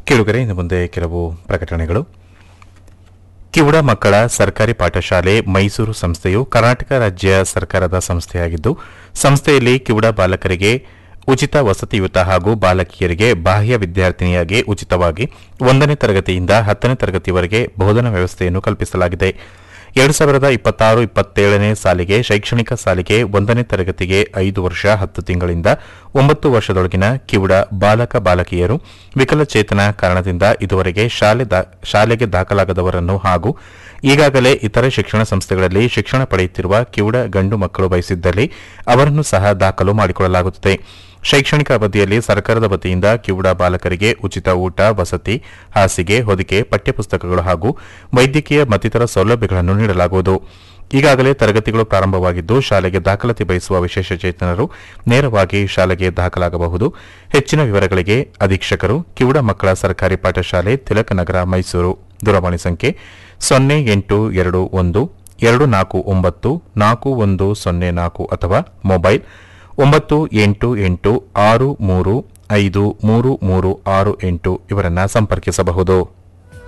ಕೇಳುಗರೆ ಇನ್ನು ಮುಂದೆ ಕೆಲವು ಪ್ರಕಟಣೆಗಳು ಕಿವುಡ ಮಕ್ಕಳ ಸರ್ಕಾರಿ ಪಾಠಶಾಲೆ ಮೈಸೂರು ಸಂಸ್ಥೆಯು ಕರ್ನಾಟಕ ರಾಜ್ಯ ಸರ್ಕಾರದ ಸಂಸ್ಥೆಯಾಗಿದ್ದು ಸಂಸ್ಥೆಯಲ್ಲಿ ಕಿವುಡ ಬಾಲಕರಿಗೆ ಉಚಿತ ವಸತಿಯುತ ಹಾಗೂ ಬಾಲಕಿಯರಿಗೆ ಬಾಹ್ಯ ವಿದ್ಯಾರ್ಥಿನಿಯಾಗಿ ಉಚಿತವಾಗಿ ಒಂದನೇ ತರಗತಿಯಿಂದ ಹತ್ತನೇ ತರಗತಿವರೆಗೆ ಬೋಧನಾ ವ್ಯವಸ್ಥೆಯನ್ನು ಕಲ್ಪಿಸಲಾಗಿದೆ ಎರಡು ಸಾವಿರದ ಇಪ್ಪತ್ತಾರು ಇಪ್ಪತ್ತೇಳನೇ ಸಾಲಿಗೆ ಶೈಕ್ಷಣಿಕ ಸಾಲಿಗೆ ಒಂದನೇ ತರಗತಿಗೆ ಐದು ವರ್ಷ ಹತ್ತು ತಿಂಗಳಿಂದ ಒಂಬತ್ತು ವರ್ಷದೊಳಗಿನ ಕಿವುಡ ಬಾಲಕ ಬಾಲಕಿಯರು ವಿಕಲಚೇತನ ಕಾರಣದಿಂದ ಇದುವರೆಗೆ ಶಾಲೆ ದಾ- ಶಾಲೆಗೆ ದಾಖಲಾಗದವರನ್ನು ಹಾಗೂ ಈಗಾಗಲೇ ಇತರೆ ಶಿಕ್ಷಣ ಸಂಸ್ಥೆಗಳಲ್ಲಿ ಶಿಕ್ಷಣ ಪಡೆಯುತ್ತಿರುವ ಕಿವುಡ ಗಂಡು ಮಕ್ಕಳು ಬಯಸಿದ್ದಲ್ಲಿ ಅವರನ್ನು ಸಹ ದಾಖಲು ಮಾಡಿಕೊಳ್ಳಲಾಗುತ್ತದೆ ಶೈಕ್ಷಣಿಕ ಅವಧಿಯಲ್ಲಿ ಸರ್ಕಾರದ ವತಿಯಿಂದ ಕಿವುಡ ಬಾಲಕರಿಗೆ ಉಚಿತ ಊಟ ವಸತಿ ಹಾಸಿಗೆ ಹೊದಿಕೆ ಪಠ್ಯಪುಸ್ತಕಗಳು ಹಾಗೂ ವೈದ್ಯಕೀಯ ಮತ್ತಿತರ ಸೌಲಭ್ಯಗಳನ್ನು ನೀಡಲಾಗುವುದು ಈಗಾಗಲೇ ತರಗತಿಗಳು ಪ್ರಾರಂಭವಾಗಿದ್ದು ಶಾಲೆಗೆ ದಾಖಲಾತಿ ಬಯಸುವ ವಿಶೇಷ ಚೇತನರು ನೇರವಾಗಿ ಶಾಲೆಗೆ ದಾಖಲಾಗಬಹುದು ಹೆಚ್ಚಿನ ವಿವರಗಳಿಗೆ ಅಧೀಕ್ಷಕರು ಕಿವುಡ ಮಕ್ಕಳ ಸರ್ಕಾರಿ ಪಾಠಶಾಲೆ ತಿಲಕನಗರ ಮೈಸೂರು ದೂರವಾಣಿ ಸಂಖ್ಯೆ ಸೊನ್ನೆ ಎಂಟು ಎರಡು ಒಂದು ಎರಡು ನಾಲ್ಕು ಒಂಬತ್ತು ನಾಲ್ಕು ಒಂದು ಸೊನ್ನೆ ನಾಲ್ಕು ಅಥವಾ ಮೊಬೈಲ್ ಒಂಬತ್ತು ಎಂಟು ಎಂಟು ಆರು ಮೂರು ಐದು ಮೂರು ಮೂರು ಆರು ಎಂಟು ಇವರನ್ನ ಸಂಪರ್ಕಿಸಬಹುದು